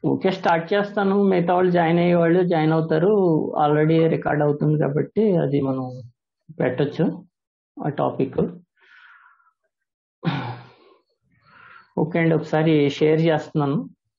okay start చేస్తాను మిగతా వాళ్ళు జాయిన్ అయ్యే వాళ్ళు జాయిన్ అవుతారు ఆల్రెడీ రికార్డ్ అవుతుంది కాబట్టి అది మనం పెట్టొచ్చు ఆ టాపిక్ ఓకే అండి ఒకసారి షేర్ చేస్తున్నాను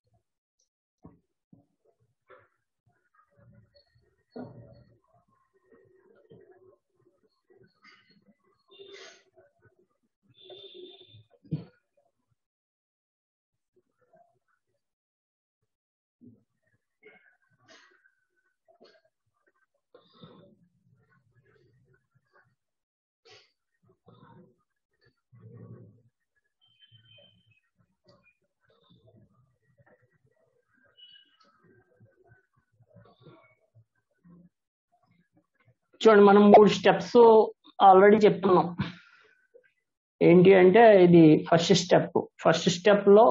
చూడండి మనం మూడు స్టెప్స్ ఆల్రెడీ చెప్తున్నాం ఏంటి అంటే ఇది ఫస్ట్ స్టెప్ ఫస్ట్ స్టెప్ లో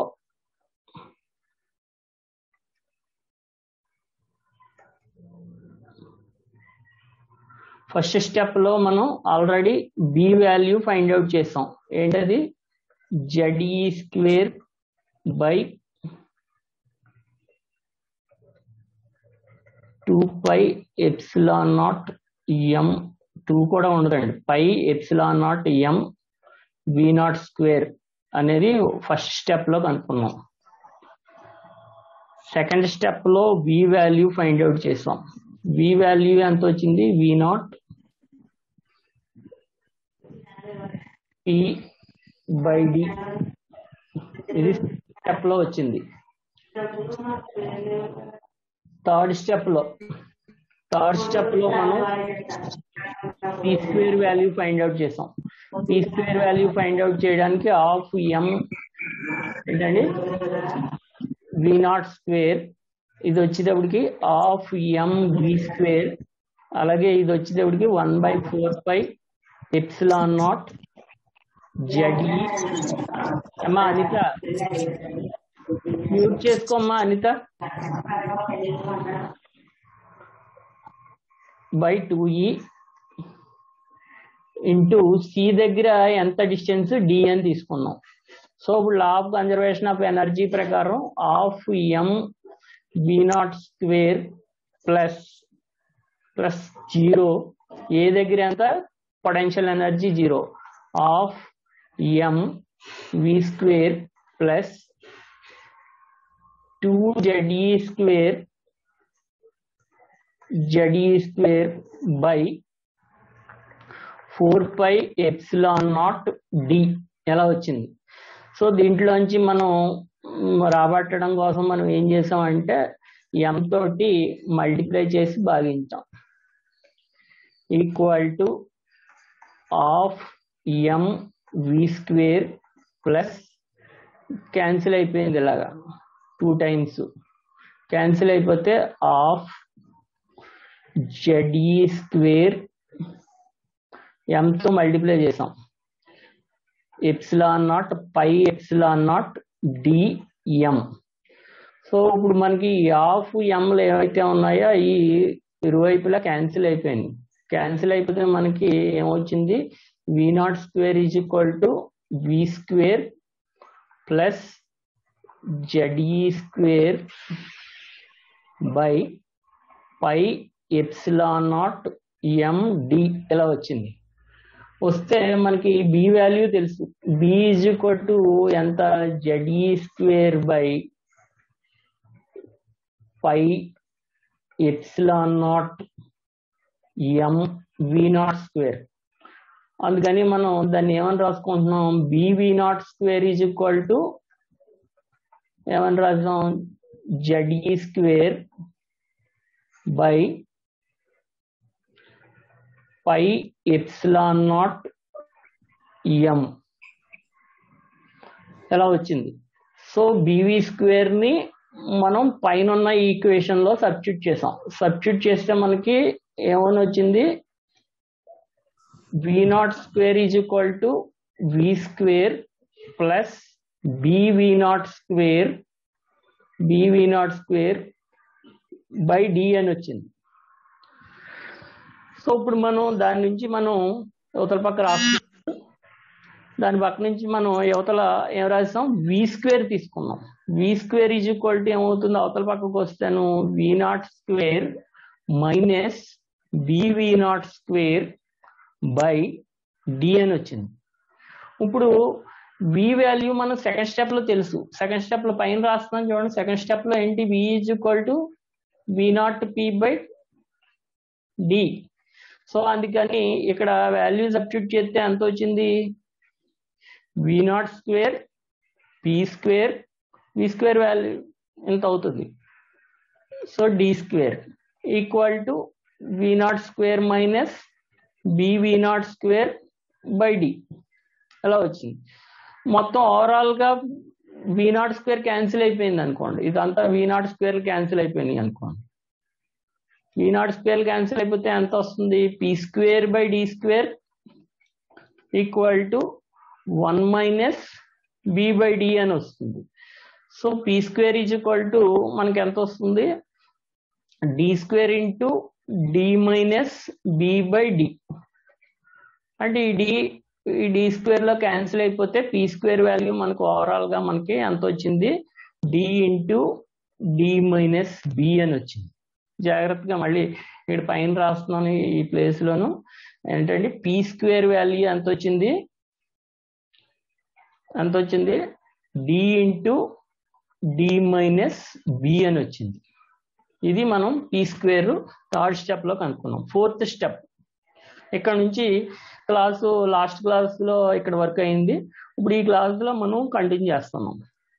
ఫస్ట్ స్టెప్ లో మనం already B value find out చేసాం ఏంటది Z E square by two pi epsilon not M two కూడా ఉండదండి pi epsilon not M V not square అనేది ఫస్ట్ స్టెప్ లో కనుక్కున్నాం సెకండ్ స్టెప్ లో వి వాల్యూ ఫైండ్ అవుట్ చేసాం వి వాల్యూ ఎంత వచ్చింది V not P by D ఇది స్టెప్ లో వచ్చింది థర్డ్ స్టెప్ లో థర్డ్ స్టెప్ లో మనం P square value find out చేసాం P square value find out చేయడానికి హాఫ్ ఎం ఏంటండి వి నాట్ స్క్వేర్ ఇది వచ్చేటప్పటికి హాఫ్ ఎం వి స్క్వేర్ అలాగే ఇది వచ్చేటప్పటికి one by four by epsilon not Z D అమ్మా అనిత మ్యూట్ చేసుకోమ్మా అనిత బై టూ ఈ ఇంటూ సి దగ్గర ఎంత డిస్టెన్స్ డి అని తీసుకున్నాం సో ఇప్పుడు law of conservation of energy ప్రకారం half M V not square plus plus zero A దగ్గర ఎంత potential energy zero half M V square plus two Z E square Z E square by four pi epsilon not D ఎలా వచ్చింది so దీంట్లోంచి మనం రాబట్టడం కోసం మనం ఏం చేసామంటే ఎం తోటి మల్టిప్లై చేసి భాగించాం equal to half M V square plus cancel అయిపోయింది ఇలాగా టూ టైమ్స్ క్యాన్సిల్ అయిపోతే హాఫ్ జెడ్ఈ స్క్వేర్ ఎంతో మల్టిప్లై చేసాం epsilon not pi epsilon not D M so ఇప్పుడు మనకి హాఫ్ ఎంలు ఏవైతే ఉన్నాయో ఈ ఇరువైపులా క్యాన్సిల్ అయిపోయింది క్యాన్సిల్ అయిపోతే మనకి ఏమొచ్చింది V not square is equal to V square plus Z E square by pi epsilon not M D ఇలా వచ్చింది వస్తే మనకి బి వాల్యూ తెలుసు బి ఈజ్ ఈక్వల్ టు ఎంత Z E square by pi epsilon not M V not square అందుకని మనం దాన్ని ఏమని రాసుకుంటున్నాం B V not square is equal to ఏమని రాసాం Z E square by pi epsilon not M ఎలా వచ్చింది సో బీవీ స్క్వేర్ ని మనం పైన ఉన్న ఈక్వేషన్ లో సబ్స్టిట్యూట్ చేసాం సబ్స్టిట్యూట్ చేస్తే మనకి ఏమని వచ్చింది V not square is equal to V square plus B V not square B V not square by D అని వచ్చింది సో ఇప్పుడు మనం దాని నుంచి మనం యువతల పక్క రాసుకుంటాం దాని పక్క నుంచి మనం యువతల ఏం రాస్తాం వి స్క్వేర్ తీసుకున్నాం V square is equal to ఏమవుతుంది అవతల పక్కకు వస్తాను V not square minus B V not square by D అని వచ్చింది ఇప్పుడు వి వాల్యూ మనం సెకండ్ స్టెప్ లో తెలుసు సెకండ్ స్టెప్ లో పైన రాస్తున్నాం చూడండి సెకండ్ స్టెప్ లో ఏంటి V is equal to V not P by D so అందుకని ఇక్కడ వాల్యూ సబ్స్టిట్యూట్ చేస్తే ఎంత వచ్చింది V not square P square V square value ఎంత అవుతుంది so D square equal to V not square minus B V not square by D అలా వచ్చింది మొత్తం ఓవరాల్ గా వి నాట్ స్క్వేర్ క్యాన్సిల్ అయిపోయింది అనుకోండి ఇదంతా వి నాట్ స్క్వేర్ క్యాన్సిల్ అయిపోయినాయి అనుకోండి వి నాట్ స్క్వేర్ క్యాన్సిల్ అయిపోతే ఎంత వస్తుంది P square by D square equal to one minus B by D అని వస్తుంది so P square is equal to మనకి ఎంత వస్తుంది D square into D minus B by D అంటే ఈ డి ఈ డి స్క్వేర్ లో క్యాన్సిల్ అయిపోతే పి స్క్వేర్ వాల్యూ మనకు ఓవరాల్ గా మనకి ఎంత వచ్చింది D into D minus B అని వచ్చింది జాగ్రత్తగా మళ్ళీ ఇక్కడ పైన రాస్తున్నాను ఈ ప్లేస్ లోను ఏంటంటే పి స్క్వేర్ వాల్యూ ఎంత వచ్చింది ఎంత వచ్చింది D into D minus B అని వచ్చింది ఇది మనం పి స్క్వేర్ థర్డ్ స్టెప్ లో కనుక్కున్నాం ఫోర్త్ స్టెప్ ఇక్కడ నుంచి క్లాసు లాస్ట్ క్లాస్ లో ఇక్కడ వర్క్ అయింది ఇప్పుడు ఈ క్లాస్ లో మనం కంటిన్యూ చేస్తున్నాం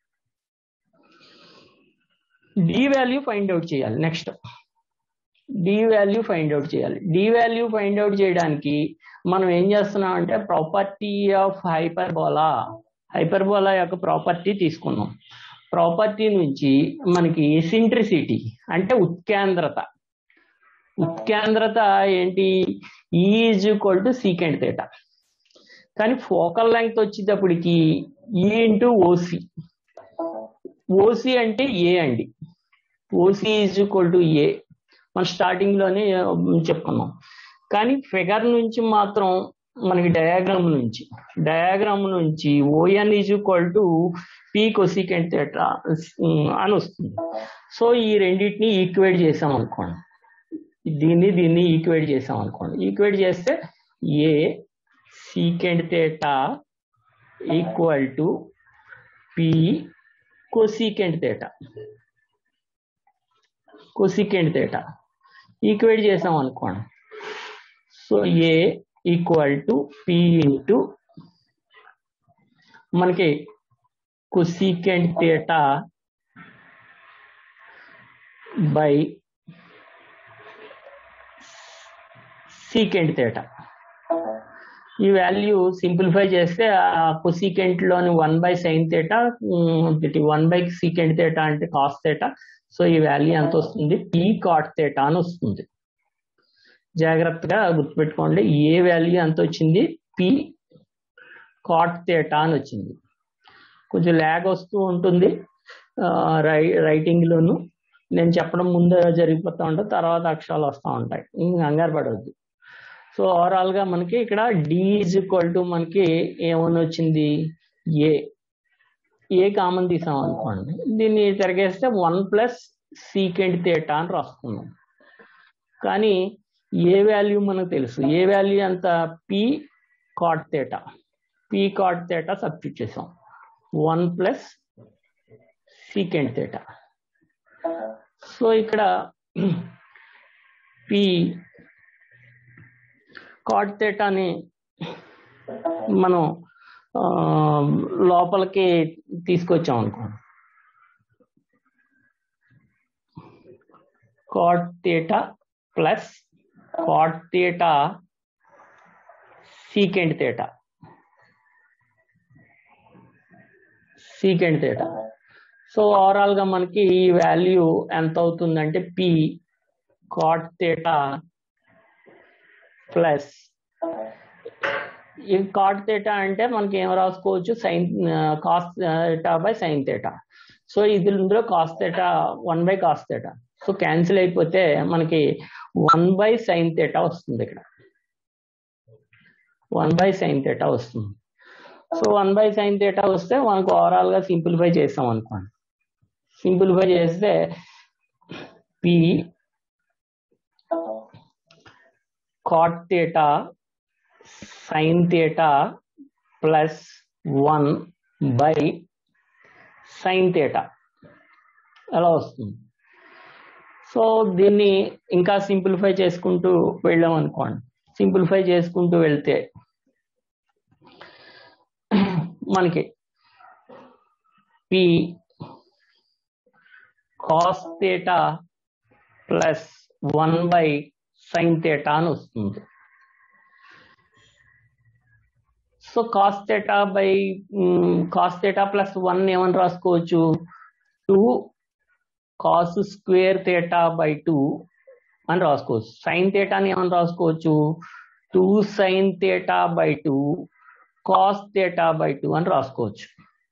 డి వాల్యూ ఫైండ్ అవుట్ చేయాలి next D value find out చేయాలి డి వాల్యూ ఫైండ్ అవుట్ చేయడానికి మనం ఏం చేస్తున్నాం అంటే ప్రాపర్టీ ఆఫ్ హైపర్బోలా హైపర్బోలా యొక్క ప్రాపర్టీ తీసుకున్నాం ప్రాపర్టీ నుంచి మనకి ఎసింట్రిసిటీ అంటే ఉత్కేంద్రత ఉత్కేంద్రత ఏంటి ఈజ్ ఈక్వల్ టు సీకెండ్ తేట కానీ ఫోకల్ లెంగ్త్ వచ్చేటప్పటికి ఈ ఇంటూ ఓసి ఓసి అంటే ఏ అండి OC is equal to A మనం స్టార్టింగ్ లోనే చెప్పుకున్నాం కానీ ఫిగర్ నుంచి మాత్రం మనకి డయాగ్రామ్ నుంచి డయాగ్రామ్ నుంచి ON is equal to P cosecant theta అని వస్తుంది సో ఈ రెండింటిని ఈక్వేట్ చేసాం అనుకోండి దీన్ని దీన్ని ఈక్వేట్ చేసాం అనుకోండి ఈక్వేట్ చేస్తే A secant theta equal to P cosecant theta cosecant theta equate చేసాం అనుకోండి so A equal to P into మనకి cosecant theta by secant theta ఈ వాల్యూ సింప్లిఫై చేస్తే ఆ కొసీకెంట్ లోని one by sine theta one by secant theta అంటే cos theta so ఈ value ఎంత వస్తుంది పీ కాట్ థీటా అని వస్తుంది జాగ్రత్తగా గుర్తుపెట్టుకోండి ఏ వాల్యూ ఎంత వచ్చింది పి కాట్ థీటా అని వచ్చింది కొంచెం ల్యాగ్ వస్తూ ఉంటుంది రై రైటింగ్లోను నేను చెప్పడం ముందే జరిగిపోతూ ఉంటుంది తర్వాత అక్షరాలు వస్తూ ఉంటాయి ఇంక కంగారు పడవద్దు సో ఓవరాల్ గా మనకి ఇక్కడ డి ఈజ్ ఈక్వల్ టు మనకి ఏమని వచ్చింది ఏ ఏ కామన్ తీసాం అనుకోండి దీన్ని తిరగేస్తే వన్ ప్లస్ సీకెండ్ థేటా అని రాసుకున్నాం కానీ ఏ వాల్యూ మనకు తెలుసు ఏ వాల్యూ అంత P cot theta P cot theta substitute చేసాం one plus secant theta so ఇక్కడ పి కాట్ థేటాని మనం లోపలికి తీసుకొచ్చాం అనుకో cot theta plus cot theta secant theta secant theta so overall గా మనకి ఈ వాల్యూ ఎంత అవుతుందంటే పి కాట్ థీటా ప్లస్ ఈ కాట్ థీటా అంటే మనకి ఏం రాసుకోవచ్చు sine cos theta by sine theta so ఇది ఇందులో cos theta one by cos theta so cancel అయిపోతే మనకి వన్ బై సైన్ థీటా వస్తుంది ఇక్కడ వన్ బై సైన్ థీటా వస్తుంది so one by sine theta వస్తే మనకు ఓవరాల్ గా సింప్లిఫై చేస్తాం అనుకోండి సింప్లిఫై చేస్తే P cot theta sine theta plus one by sine theta అలా వస్తుంది సో దీన్ని ఇంకా సింప్లిఫై చేసుకుంటూ వెళ్ళాం అనుకోండి సింప్లిఫై చేసుకుంటూ వెళ్తే మనకి P cos theta plus one by sine theta అని వస్తుంది so cos theta by cos theta plus one ఏమని రాసుకోవచ్చు two cos square theta by two అని రాసుకోవచ్చు సైన్ థీటాని ఏమని రాసుకోవచ్చు two sine theta by two cos theta by two అని రాసుకోవచ్చు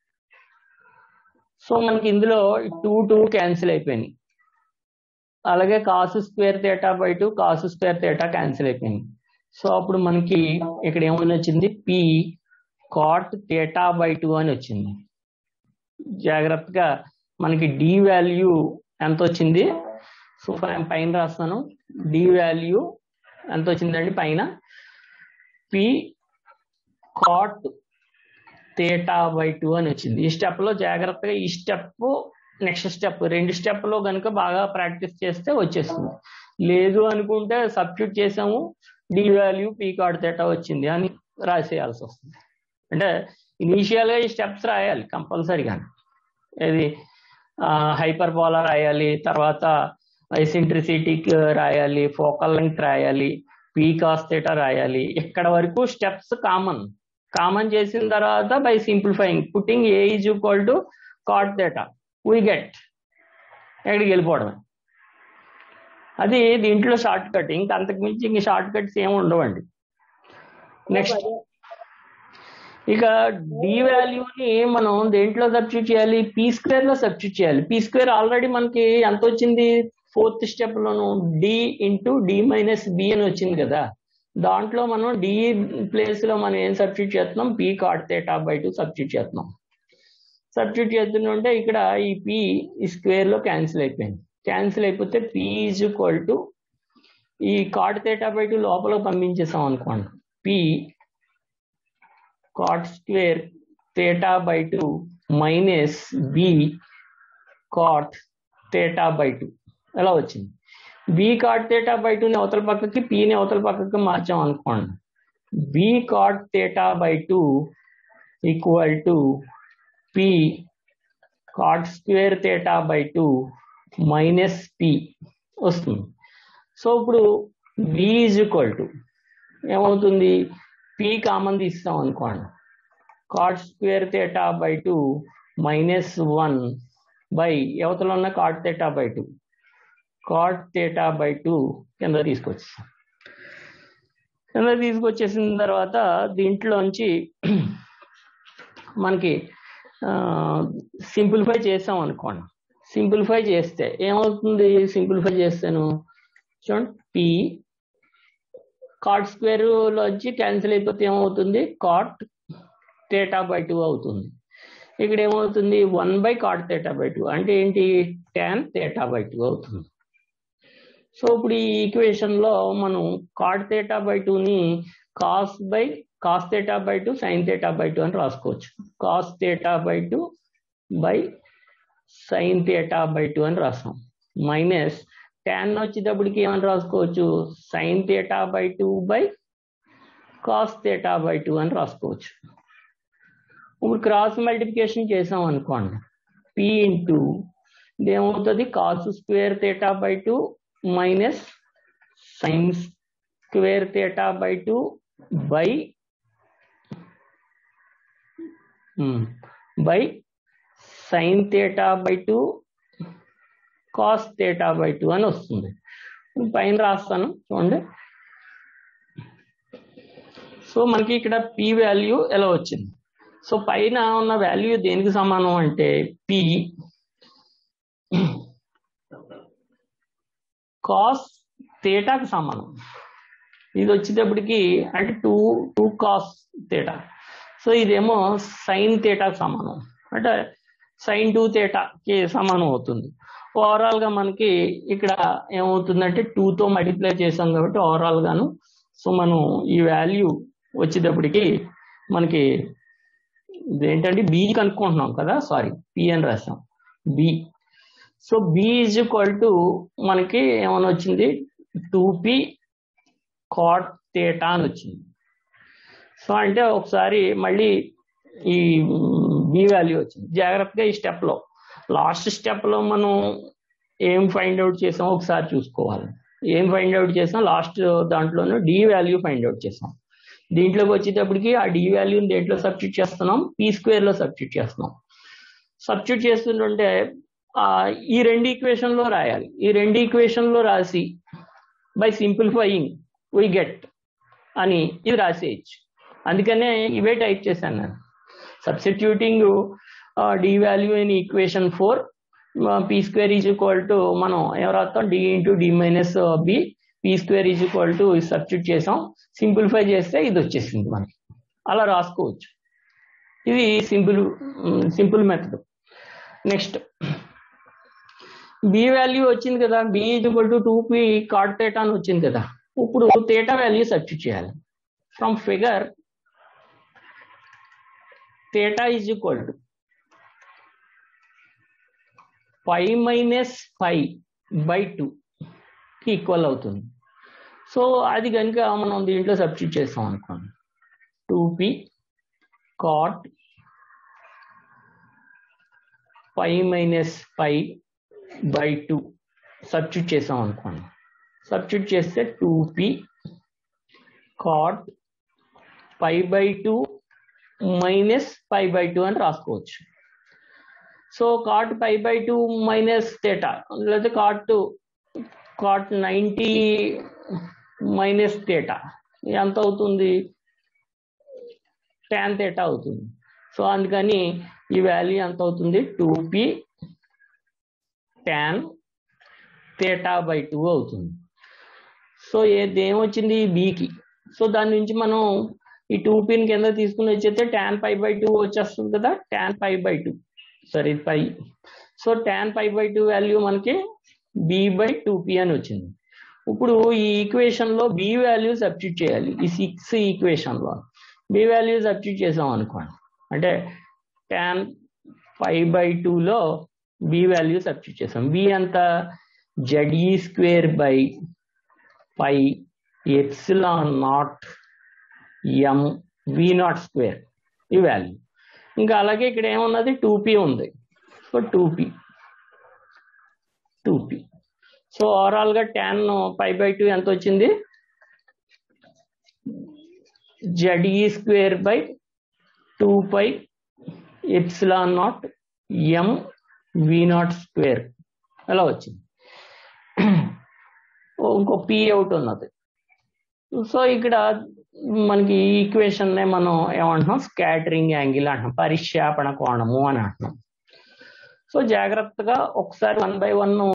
సో మనకి ఇందులో టూ టూ క్యాన్సిల్ అయిపోయినాయి అలాగే cos square theta by two cos square theta cancel అయిపోయింది సో అప్పుడు మనకి ఇక్కడ ఏమని వచ్చింది P cot theta by two అని వచ్చింది జాగ్రత్తగా మనకి డి వాల్యూ ఎంత వచ్చింది సో పై- పైన రాస్తాను డి వాల్యూ ఎంత వచ్చిందండి పైన P cot theta by two అని వచ్చింది ఈ స్టెప్ లో జాగ్రత్తగా ఈ స్టెప్ నెక్స్ట్ స్టెప్ రెండు స్టెప్ లో కనుక బాగా ప్రాక్టీస్ చేస్తే వచ్చేస్తుంది లేదు అనుకుంటే సబ్స్టిట్యూట్ చేసాము D value P cot theta వచ్చింది అని రాసేయాల్సి వస్తుంది అంటే ఇనీషియల్ గా ఈ స్టెప్స్ రాయాలి కంపల్సరీగా ఇది హైపర్ పోలా రాయాలి తర్వాత ఐసెంట్రిసిటీక్ రాయాలి ఫోకల్ లెంగ్త్ రాయాలి పీ కాస్ థీటా రాయాలి ఇక్కడ వరకు స్టెప్స్ కామన్ కామన్ చేసిన తర్వాత by simplifying putting A is equal to cot theta we get ఎక్కడికి వెళ్ళిపోవడమే అది దీంట్లో షార్ట్ కట్ ఇంకా అంతకు మించి ఇంక షార్ట్ కట్స్ ఏమి ఉండవండి నెక్స్ట్ ఇక డి వాల్యూని మనం దేంట్లో సబ్స్టిట్యూట్ చేయాలి పీ స్క్వేర్ లో సబ్స్టిట్యూట్ చేయాలి పీ స్క్వేర్ ఆల్రెడీ మనకి ఎంత వచ్చింది ఫోర్త్ స్టెప్ లోను D into D minus B అని వచ్చింది కదా దాంట్లో మనం డి ప్లేస్ లో మనం ఏం సబ్స్టిట్యూట్ చేస్తున్నాం P cot theta by two substitute చేస్తున్నాం సబ్స్టిట్యూట్ చేస్తుంటే ఇక్కడ ఈ పి ఈ స్క్వేర్ లో క్యాన్సిల్ అయిపోయింది క్యాన్సిల్ అయిపోతే పి ఈజ్ ఈక్వల్ టు ఈ కాట్ థీటా బై టూ లోపల పంపించేసాం అనుకోండి P cot square theta by two minus B cot theta by two ఎలా వచ్చింది బి కాట్ థీటా బై టూని అవతల పక్కకి పిని అవతల పక్కకి మార్చాం అనుకోండి B cot theta by two equal to P cot square theta by two minus P వస్తుంది సో ఇప్పుడు బి ఈజ్ ఈక్వల్ టు ఏమవుతుంది పి కామన్ తీస్తాం అనుకోండి cot square theta by two minus one by యువతలో ఉన్న cot theta by two cot theta by two కింద తీసుకొచ్చేస్తాం కింద తీసుకొచ్చేసిన తర్వాత దీంట్లోంచి మనకి సింప్లిఫై చేసాం అనుకోండి సింప్లిఫై చేస్తే ఏమవుతుంది సింప్లిఫై చేస్తాను చూడండి పి కాట్ స్క్వేర్ లోంచి క్యాన్సిల్ అయిపోతే ఏమవుతుంది కాట్ థేటా బై టూ అవుతుంది ఇక్కడ ఏమవుతుంది one by cot theta by two అంటే ఏంటి ట్యాన్ థేటా బై టూ అవుతుంది సో ఇప్పుడు ఈ ఈక్వేషన్ లో మనం కాట్ థేటా బై టూని cos by cos theta by two sine theta by two అని రాసుకోవచ్చు cos theta by two by sine theta by two అని రాస్తాం మైనస్ ట్యాన్ వచ్చేటప్పటికి ఏమని రాసుకోవచ్చు sign theta by two by cos theta by two అని రాసుకోవచ్చు ఇప్పుడు క్రాస్ మల్టిప్లికేషన్ చేసాం అనుకోండి పి ఇంటూ ఇదేమవుతుంది cos square theta by two minus sine square theta by two by by sine theta by two cos theta by two అని వస్తుంది పైన రాస్తాను చూడండి సో మనకి ఇక్కడ పి వాల్యూ ఎలా వచ్చింది సో పైన ఉన్న వాల్యూ దేనికి సమానం అంటే పి కాస్ థేటాకి సమానం ఇది వచ్చేటప్పటికి అంటే two two cos theta so ఇదేమో సైన్ థేటాకి సమానం అంటే సైన్ టూ కి సమానం అవుతుంది ఓవరాల్ గా మనకి ఇక్కడ ఏమవుతుందంటే టూ తో మల్టిప్లై చేసాం కాబట్టి ఓవరాల్ గాను సో మనం ఈ వాల్యూ వచ్చేటప్పటికి మనకి ఇదేంటంటే బి కనుక్కుంటున్నాం కదా సారీ పి అని రాసాం B so B is equal to మనకి ఏమైనా వచ్చింది టూ పి కాట్ తేటా అని వచ్చింది సో అంటే ఒకసారి మళ్ళీ ఈ బి వాల్యూ వచ్చింది జాగ్రత్తగా ఈ స్టెప్ లో లాస్ట్ స్టెప్ లో మనం ఏం ఫైండ్ అవుట్ చేసాం ఒకసారి చూసుకోవాలి ఏం ఫైండ్ అవుట్ చేసాం లాస్ట్ దాంట్లోనూ డి వాల్యూ ఫైండ్ అవుట్ చేసాం దీంట్లోకి వచ్చేటప్పటికి ఆ డి వాల్యూని దేంట్లో సబ్స్టిట్యూట్ చేస్తున్నాం పీ స్క్వేర్ లో సబ్స్టిట్యూట్ చేస్తున్నాం సబ్స్టిట్యూట్ చేస్తుంటే ఆ, ఈ రెండు ఈక్వేషన్ లో రాయాలి ఈ రెండు ఈక్వేషన్ లో రాసి బై సింప్లిఫైయింగ్ వి గెట్ అని ఇది రాసేయచ్చు అందుకనే ఇవే టైప్ చేశాను నేను substituting D value in equation four P square is equal to మనం ఏం రాస్తాం D into D minus B P square is equal to substitute చేసాం సింప్లిఫై చేస్తే ఇది వచ్చేసింది మనకి అలా రాసుకోవచ్చు ఇది simple simple method next B value వచ్చింది కదా B is equal to two P cot theta అని వచ్చింది కదా ఇప్పుడు తేటా వాల్యూ సబ్స్టిట్యూట్ చేయాలి from figure theta is equal to pi minus pi by two కి ఈక్వల్ అవుతుంది సో అది కనుక మనం దీంట్లో సబ్స్టిట్యూట్ చేస్తాం అనుకోండి two P cot pi minus pi by two substitute చేసాం అనుకోండి సబ్స్టిట్యూట్ చేస్తే two P cot pi by two minus pi by two అని రాసుకోవచ్చు so cot pi by two minus theta లేదా cot cot ninety minus theta ఎంత అవుతుంది tan తేటా అవుతుంది so అందుకని ఈ వాల్యూ ఎంత అవుతుంది two P tan theta by two అవుతుంది సో ఏది ఏమొచ్చింది బీకి సో దాని నుంచి మనం ఈ టూ పిన్ కింద తీసుకుని వచ్చేస్తే ట్యాన్ పై బై టూ వచ్చేస్తుంది కదా ట్యాన్ పై బై టూ సరే pi so tan pi by two value మనకి బి బై టూ పి అని వచ్చింది ఇప్పుడు ఈ ఈక్వేషన్ లో బి వాల్యూ సబ్స్టిట్యూట్ చేయాలి ఈ సిక్స్ ఈక్వేషన్ లో బి వాల్యూ సబ్స్టిట్యూట్ చేసాం అనుకోండి అంటే ట్యాన్ పై బై టూలో బి వాల్యూ సబ్స్టిట్యూట్ చేసాం బి అంత Z e square by pi epsilon not M V not square ఈ వాల్యూ ఇంకా అలాగే ఇక్కడ ఏమున్నది టూ పి ఉంది so two P two P so overall గా టెన్ ఫైవ్ బై టూ ఎంత వచ్చింది Z e square by two pi epsilon not M V not square అలా వచ్చింది ఇంకో పి అవుట్ ఉన్నది సో ఇక్కడ మనకి ఈ ఈక్వేషన్ నే మనం ఏమంటున్నాం స్కాటరింగ్ యాంగిల్ అంటున్నాం పరిక్షేపణ కోణము అని అంటున్నాం సో జాగ్రత్తగా ఒకసారి వన్ బై వన్